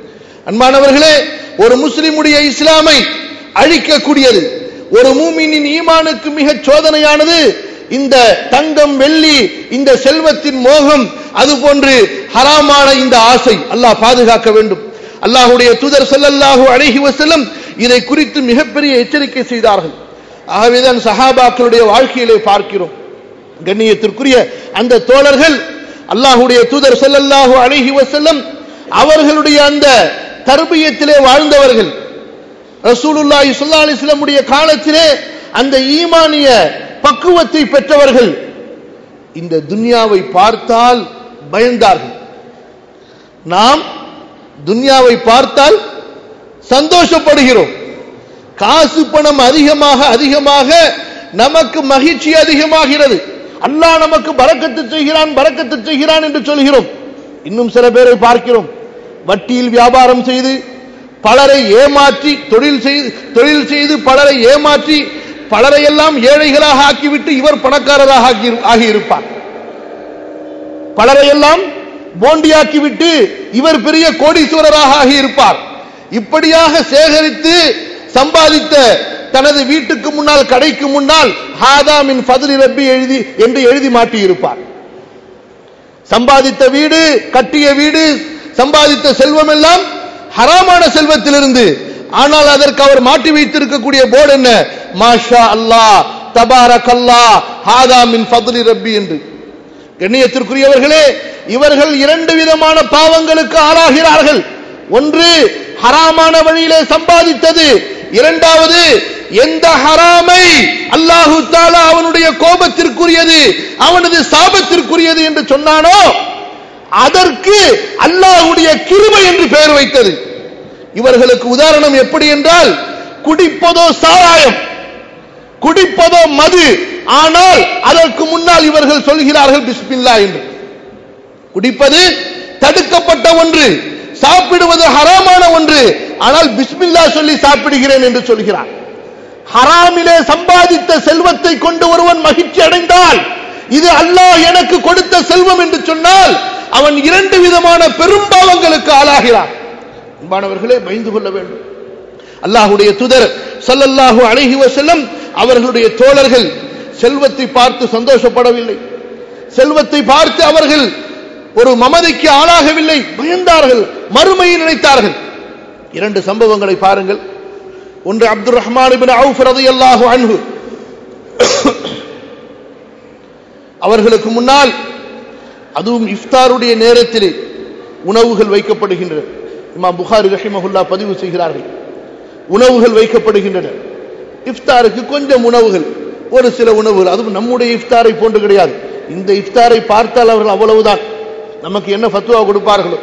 அன்பானவர்களே ஒரு முஸ்லிமுடைய இஸ்லாமை அழிக்கக்கூடியது ஒரு மூமினின் ஈமானுக்கு மிக சோதனையானது இந்த தங்கம் வெள்ளி இந்த செல்வத்தின் மோகம் அதுபோன்று ஹராமான இந்த ஆசை அல்லாஹ் பாதுகாக்க வேண்டும் அல்லாஹுடைய தூதர் ஸல்லல்லாஹு அலைஹி வஸல்லம் இதை குறித்து மிகப்பெரிய எச்சரிக்கை செய்தார்கள் ஆகவேதான் சஹாபாக்களுடைய வாழ்க்கையிலே பார்க்கிறோம் கண்ணியத்திற்குரிய அந்த தோழர்கள் அல்லாஹுடைய தூதர் ஸல்லல்லாஹு அலைஹி வஸல்லம் அவர்களுடைய அந்த தர்பியத்திலே வாழ்ந்தவர்கள் ரசூலுல்லாஹி ஸல்லல்லாஹு அலைஹி வஸல்லமுடைய காலத்திலே அந்த ஈமானிய பக்குவத்தை பெற்றவர்கள் இந்த துன்யாவை பார்த்தால் பயந்தார்கள் நாம் துன்யாவை பார்த்தால் சந்தோஷப்படுகிறோம் காசு பணம் அதிகமாக அதிகமாக நமக்கு மகிழ்ச்சி அதிகமாகிறது அல்லாஹ் நமக்கு பறக்கத்து செய்கிறான் பறக்கத்து செய்கிறான் என்று சொல்கிறோம் இன்னும் சில பேரை பார்க்கிறோம் வட்டியில் வியாபாரம் செய்து பலரை ஏமாற்றி தொழில் செய்து தொழில் செய்து பலரை ஏமாற்றி பலரை எல்லாம் ஏழைகளாக ஆக்கிவிட்டு இவர் பணக்காரராக ஆகி- ஆகியிருப்பார் பலரை எல்லாம் போண்டியாக்கிவிட்டு இவர் பெரிய கோடீஸ்வரராக ஆகியிருப்பார் இப்படியாக சேகரித்து சம்பாதித்த தனது வீட்டுக்கு முன்னால் கடைக்கு முன்னால் ஹாதாமின் ஃபதுலி ரப்பி எழுதி என்று எழுதி மாட்டியிருப்பார் சம்பாதித்த வீடு கட்டிய வீடு சம்பாதித்த செல்வம் எல்லாம் ஹராமான செல்வத்திலிருந்து ஆனால் அதற்கு அவர் மாட்டி வைத்திருக்கக்கூடிய போர்டு என்ன மாஷா அல்லாஹ் தபாரக் அல்லாஹ் ஹாதா மின் ஃபதுலி ரப்பி என்று கண்ணியத்திற்குரியவர்களே இவர்கள் இரண்டு விதமான பாவங்களுக்கு ஆளாகிறார்கள் ஒன்று ஹராமான வழியிலே சம்பாதித்தது இரண்டாவது எந்த ஹராமை அல்லாஹு தாலா அவனுடைய கோபத்திற்குரியது அவனது சாபத்திற்குரியது என்று சொன்னானோ அதற்கு அல்லாஹ்வுடைய கிருபை என்று பெயர் வைத்தது இவர்களுக்கு உதாரணம் எப்படி என்றால் குடிப்பதோ சாராயம் குடிப்பதோ மது ஆனால் அதற்கு முன்னால் இவர்கள் சொல்கிறார்கள் பிஸ்மில்லா என்று குடிப்பது தடுக்கப்பட்ட ஒன்று சாப்பிடுவது ஹராமான ஒன்று ஆனால் பிஸ்மில்லா சொல்லி சாப்பிடுகிறேன் என்று சொல்கிறார் ஹராமிலே சம்பாதித்த செல்வத்தை கொண்டு ஒருவன் மகிழ்ச்சி அடைந்தால் இது அல்லாஹ் எனக்கு கொடுத்த செல்வம் என்று சொன்னால் அவன் இரண்டு விதமான பெரும்பாவங்களுக்கு ஆளாகிறான் அன்பானவர்களே பயந்து கொள்ள வேண்டும் அல்லாஹுடைய தூதர் ஸல்லல்லாஹு அலைஹி வஸல்லம் அவர்களுடைய தோழர்கள் செல்வத்தை பார்த்து சந்தோஷப்படவில்லை செல்வத்தை பார்த்து அவர்கள் ஒரு மமதைக்கு ஆளாகவில்லை பயந்தார்கள் மறுமையை நினைத்தார்கள் இரண்டு சம்பவங்களை பாருங்கள் ஒன்று அப்துல் ரஹ்மான் இப்னு அவுஃப் ரலியல்லாஹு அன்ஹு அவர்களுக்கு முன்னால் அதுவும் இஃப்தாருடைய நேரத்திலே உணவுகள் வைக்கப்படுகின்றன இமாம் புகாரி ரஹிமஹுல்லா பதிவு செய்கிறார்கள் உணவுகள் வைக்கப்படுகின்றன இஃப்தாருக்கு கொஞ்சம் உணவுகள் ஒரு சில உணவுகள் அதுவும் நம்முடைய இஃப்தாரை போன்று கிடையாது இந்த இஃப்தாரை பார்த்தால் அவர்கள் அவ்வளவுதான் நமக்கு என்ன ஃபத்வா கொடுப்பார்களோ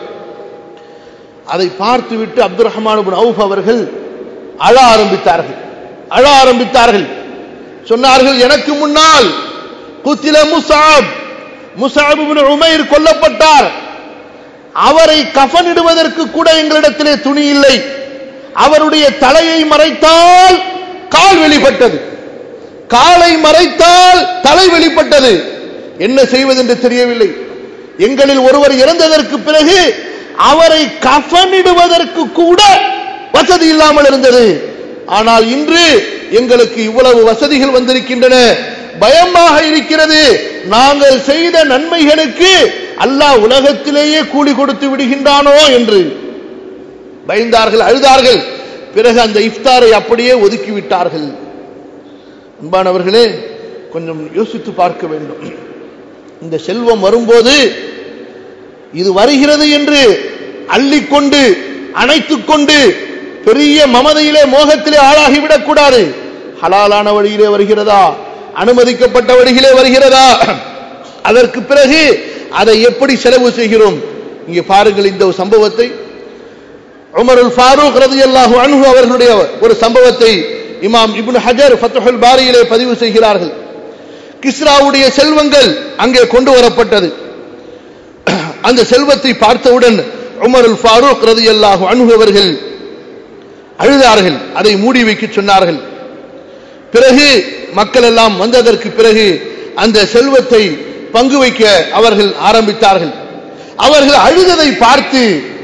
அதை பார்த்துவிட்டு அப்துல் ரஹ்மான் இப்னு அவுஃப் அவர்கள் அழ ஆரம்பித்தார்கள் அழ ஆரம்பித்தார்கள் சொன்னார்கள் எனக்கு முன்னால் குத்தில முசாப் முசாப் இப்னு உமைர் கொல்லப்பட்டார் அவரை கஃனிடுவதற்கு கூட எங்களிடத்திலே துணி இல்லை அவருடைய தலையை மறைத்தால் கால் வெளிப்பட்டது காலை மறைத்தால் தலை வெளிப்பட்டது என்ன செய்வது என்று தெரியவில்லை எங்களில் ஒருவர் இறந்ததற்கு பிறகு அவரை கஃனிடுவதற்கு கூட வசதி இல்லாமல் இருந்தது ஆனால் இன்று எங்களுக்கு இவ்வளவு வசதிகள் வந்திருக்கின்றன பயமாக இருக்கிறது நாங்கள் செய்த நன்மைகளுக்கு அல்லாஹ் உலகத்திலேயே கூலி கொடுத்து விடுகின்றானோ என்று பயந்தார்கள் அழுதார்கள் பிறகு அந்த இஃப்தாரை அப்படியே ஒதுக்கி விட்டார்கள் அன்பானவர்களே கொஞ்சம் யோசித்து பார்க்க வேண்டும் இந்த செல்வம் வரும்போது இது வருகிறது என்று அள்ளிக்கொண்டு அணைத்துக் கொண்டு பெரிய மமதையிலே மோகத்திலே ஆளாகிவிடக் கூடாது ஹலாலான வழியிலே வருகிறதா அனுமதிக்கப்பட்ட வழியிலே வருகிறதா அதற்கு பிறகு அதை எப்படி செலவு செய்கிறோம் இங்கே பாருங்கள் இந்த ஒரு சம்பவத்தை உமருல் ஃபாரூக் ரலியல்லாஹு அன்ஹு அவர்களுடைய ஒரு சம்பவத்தை இமாம் இப்னு ஹஜர் ஃபத்ஹுல் பாரியிலே பதிவு செய்கிறார்கள் கிஸ்ராவுடைய செல்வங்கள் அங்கே கொண்டு வரப்பட்டது அந்த செல்வத்தை பார்த்தவுடன் உமருல் ஃபாரூக் ரலியல்லாஹு அன்ஹு அவர்கள் அழுதார்கள் அதை மூடி வைக்க சொன்னார்கள் பிறகு மக்கள் எல்லாம் வந்ததற்கு பிறகு அந்த செல்வத்தை பங்கு வைக்க அவர்கள் ஆரம்பித்தார்கள் அவர்கள் அழுததை பார்த்து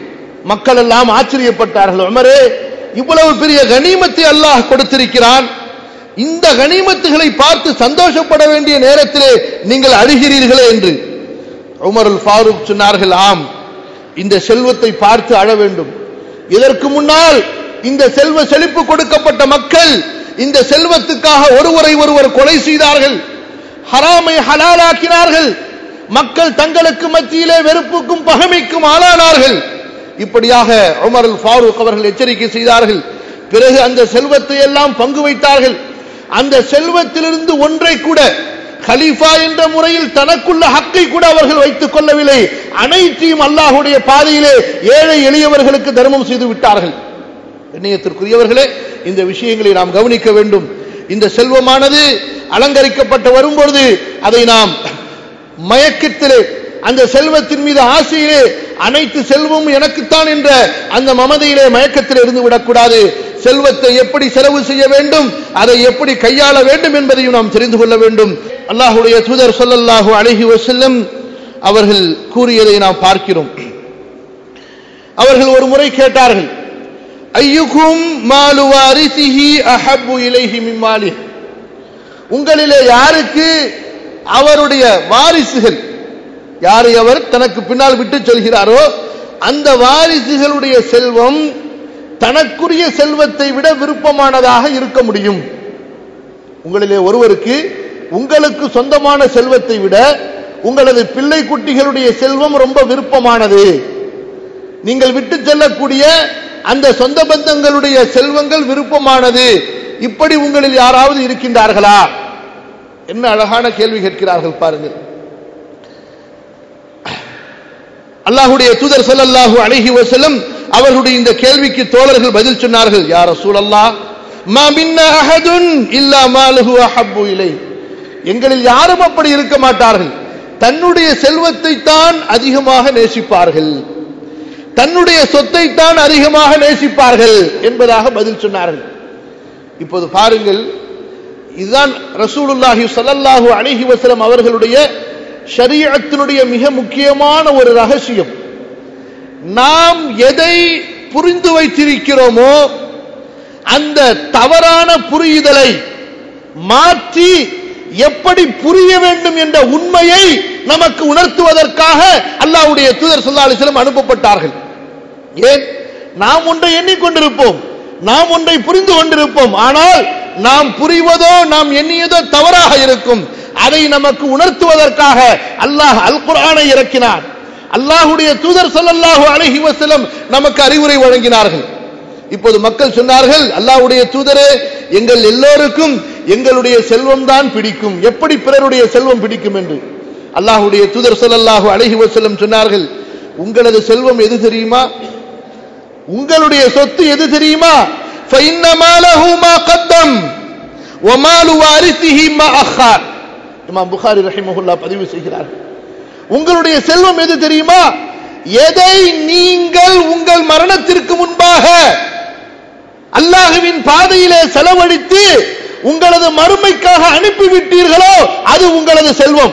மக்கள் எல்லாம் ஆச்சரியப்பட்டார்கள் உமரே இவ்வளவு பெரிய கனிமத்தை அல்லாஹ் கொடுத்திருக்கிறான் இந்த கனிமத்துகளை பார்த்து சந்தோஷப்பட வேண்டிய நேரத்திலே நீங்கள் அழுகிறீர்களே என்று உமருல் ஃபாரூக் சொன்னார்கள் ஆம் இந்த செல்வத்தை பார்த்து அழ வேண்டும் இதற்கு முன்னால் இந்த செல்வ செழிப்பு கொடுக்கப்பட்ட மக்கள் இந்த செல்வத்துக்காக ஒருவரை ஒருவர் கொலை செய்தார்கள் ஹராமை ஹலாலாக்கினார்கள் மக்கள் தங்களுக்கு மத்தியிலே வெறுப்புக்கும் பகைமைக்கும் ஆளானார்கள் இப்படியாக உமர் ஃபாரூக் அவர்கள் எச்சரிக்கை செய்தார்கள் பிறகு அந்த செல்வத்தை எல்லாம் பங்கு வைத்தார்கள் அந்த செல்வத்திலிருந்து ஒன்றை கூட கலீஃபா என்ற முறையில் தனக்குள்ள ஹக்கை கூட அவர்கள் வைத்துக் கொள்ளவில்லை அனைத்தையும் அல்லாஹுடைய பாதையிலே ஏழை எளியவர்களுக்கு தர்மம் செய்து விட்டார்கள் கண்ணியத்திற்குரியவர்களே இந்த விஷயங்களை நாம் கவனிக்க வேண்டும் இந்த செல்வமானது அலங்கரிக்கப்பட்டு வரும்பொழுது அதை நாம் மயக்கத்திலே அந்த செல்வத்தின் மீது ஆசையிலே அனைத்து செல்வமும் எனக்குத்தான் என்ற அந்த மமதையிலே மயக்கத்தில் இருந்து விடக்கூடாது செல்வத்தை எப்படி செலவு செய்ய வேண்டும் அதை எப்படி கையாள வேண்டும் என்பதையும் நாம் தெரிந்து கொள்ள வேண்டும் அல்லாஹுடைய தூதர் சொல்லல்லாஹு அழகி வசல்லம் அவர்கள் கூறியதை நாம் பார்க்கிறோம் அவர்கள் ஒரு முறை கேட்டார்கள் ஐயுகும் மாலு வாரிசிஹி அஹப்பு இலைஹி மிம்மாலி உங்களிலே யாருக்கு அவருடைய வாரிசுகள் யாரை அவர் தனக்கு பின்னால் விட்டு செல்கிறாரோ அந்த வாரிசுகளுடைய செல்வம் தனக்குரிய செல்வத்தை விட விருப்பமானதாக இருக்க முடியும் உங்களிலே ஒருவருக்கு உங்களுக்கு சொந்தமான செல்வத்தை விட உங்களது பிள்ளை குட்டிகளுடைய செல்வம் ரொம்ப விருப்பமானது நீங்கள் விட்டு செல்லக்கூடிய அந்த சொந்த பந்தங்களுடைய செல்வங்கள் விருப்பமானது இப்படி உங்களில் யாராவது இருக்கின்றார்களா என்ன அழகான கேள்வி கேட்கிறார்கள் பாருங்கள் அல்லாஹுடைய தூதர் ஸல்லல்லாஹு அலைஹி வஸல்லம் அவர்களுடைய இந்த கேள்விக்கு தோழர்கள் பதில் சொன்னார்கள் யா ரசூலல்லாஹ் மா மின்ன அஹதுன் இல்லா மாலுஹு அஹப்பு இலை எங்களில் யாரும் அப்படி இருக்க மாட்டார்கள் தன்னுடைய செல்வத்தை தான் அதிகமாக நேசிப்பார்கள் தன்னுடைய சொத்தை தான் அதிகமாக நேசிப்பார்கள் என்பதாக பதில் சொன்னார்கள் இப்போது பாருங்கள் இதுதான் ரசூலுல்லாஹி ஸல்லல்லாஹு அலைஹி வஸல்லம் அவர்களுடைய ஷரீஅத்தினுடைய மிக முக்கியமான ஒரு ரகசியம் நாம் எதை புரிந்து வைத்திருக்கிறோமோ அந்த தவறான புரியுதலை மாற்றி எப்படி புரிய வேண்டும் என்ற உண்மையை நமக்கு உணர்த்துவதற்காக அல்லாஹ்வுடைய தூதர் ஸல்லல்லாஹு அலைஹி வஸல்லம் அனுப்பப்பட்டார்கள் ஏன் நாம் ஒன்றை எண்ணிக்கொண்டிருப்போம் நாம் ஒன்றை புரிந்து கொண்டிருப்போம் ஆனால் நாம் புரிவதோ நாம் எண்ணியதோ தவறாக இருக்கும் அதை நமக்கு உணர்த்துவதற்காக அல்லாஹ் அல் குர்ஆனை இறக்கினார் அல்லாஹ்வுடைய தூதர் ஸல்லல்லாஹு அலைஹி வஸல்லம் நமக்கு அறிவுரை வழங்கினார்கள் இப்போது மக்கள் சொன்னார்கள் அல்லாஹ்வுடைய தூதரே எங்கள் எல்லோருக்கும் எங்களுடைய செல்வம் தான் பிடிக்கும் எப்படி பிறருடைய செல்வம் பிடிக்கும் என்று அல்லாஹ்வுடைய தூதர் ஸல்லல்லாஹு அலைஹி வஸல்லம் சொன்னார்கள் உங்களது செல்வம் எது தெரியுமா உங்களுடைய சொத்து எது தெரியுமா فإن ماله ما قدم ومال وارثه ما أخر இமாம் புகாரி ரஹிமஹுல்லா பதிவு செய்கிறார் உங்களுடைய செல்வம் எது தெரியுமா எதை நீங்கள் உங்கள் மரணத்திற்கு முன்பாக அல்லாஹுவின் பாதையிலே செலவழித்து உங்களது மறுமைக்காக அனுப்பிவிட்டீர்களோ அது உங்களது செல்வம்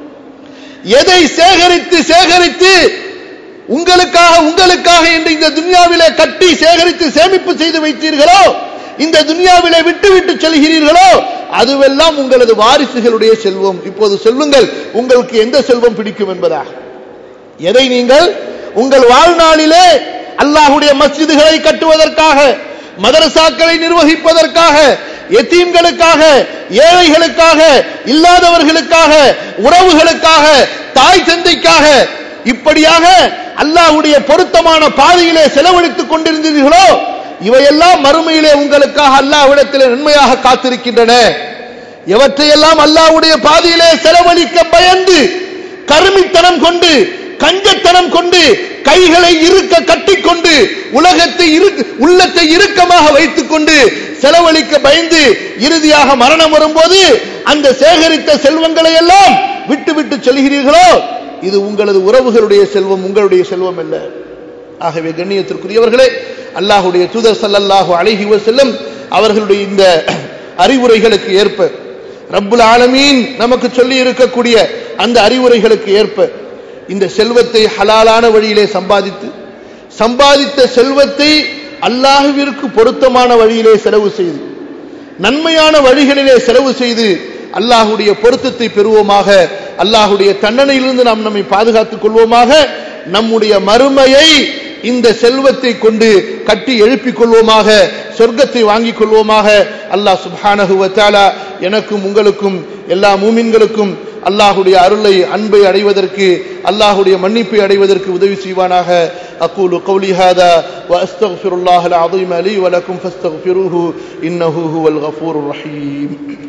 எதை சேகரித்து சேகரித்து உங்களுக்காக உங்களுக்காக என்று இந்த துன்யாவிலே கட்டி சேகரித்து சேமிப்பு செய்து வைத்தீர்களோ இந்த துன்யாவிலே விட்டு விட்டு செல்கிறீர்களோ அதுவெல்லாம் உங்களது வாரிசுகளுடைய செல்வம் இப்போது சொல்லுங்கள் உங்களுக்கு எந்த செல்வம் பிடிக்கும் என்பதாக எதை நீங்கள் உங்கள் வாழ்நாளிலே அல்லாஹுடைய மஸ்ஜிதுகளை கட்டுவதற்காக மதரசாக்களை நிர்வகிப்பதற்காக எத்தீம்களுக்காக ஏழைகளுக்காக இல்லாதவர்களுக்காக உறவுகளுக்காக தாய் தந்தைக்காக இப்படியாக அல்லாஹ்வுடைய பொருத்தமான பாதையிலே செலவழித்துக் கொண்டிருந்தீர்களோ இவையெல்லாம் மறுமையிலே உங்களுக்காக அல்லாஹ்விடத்தில் நன்மையாக காத்திருக்கின்றன எவற்றையெல்லாம் அல்லாஹ்வுடைய பாதையிலே செலவழிக்க பயந்து கருமித்தனம் கொண்டு கஞ்சத்தனம் கொண்டு கைகளை இருக்க கட்டிக்கொண்டு உலகத்தை இரு- உள்ளத்தை இறுக்கமாக வைத்துக் கொண்டு செலவழிக்க பயந்து இறுதியாக மரணம் வரும்போது அந்த சேகரித்த செல்வங்களை எல்லாம் விட்டு விட்டு செல்கிறீர்களோ இது உங்களது உறவுகளுடைய செல்வம் உங்களுடைய செல்வம் அல்ல ஆகவே கண்ணியத்திற்குரியவர்களே அல்லாஹுடைய தூதர் ஸல்லல்லாஹு அலைஹி வஸல்லம் அவர்களுடைய இந்த அறிவுரைகளுக்கு ஏற்ப ரப்புல் ஆலமீன் நமக்கு சொல்லி இருக்கக்கூடிய அந்த அறிவுரைகளுக்கு ஏற்ப இந்த செல்வத்தை ஹலாலான வழியிலே சம்பாதித்து சம்பாதித்த செல்வத்தை அல்லாஹுவிற்கு பொருத்தமான வழியிலே செலவு செய்து நன்மையான வழிகளிலே செலவு செய்து அல்லாஹுடைய பொருத்தத்தை பெறுவோமாக அல்லாஹுடைய தண்டனையிலிருந்து நாம் நம்மை பாதுகாத்துக் கொள்வோமாக நம்முடைய மறுமையை இந்த செல்வத்தை கொண்டு கட்டி எழுப்பிக் கொள்வோமாக சொர்க்கத்தை வாங்கிக் கொள்வோமாக அல்லாஹ் சுப்ஹானஹு வ தஆலா எனக்கும் உங்களுக்கும் எல்லா மூமின்களுக்கும் அல்லாஹுடைய அருளை அன்பை அடைவதற்கு அல்லாஹுடைய மன்னிப்பை அடைவதற்கு உதவி செய்வானாக அகூலு கௌலி ஹாதா வ அஸ்தக்ஃபிருல்லாஹல் அஸீம் லி வ லக்கும் ஃபஸ்தக்ஃபிருஹு இன்னஹு ஹுவல் கஃபூருர் ரஹீம்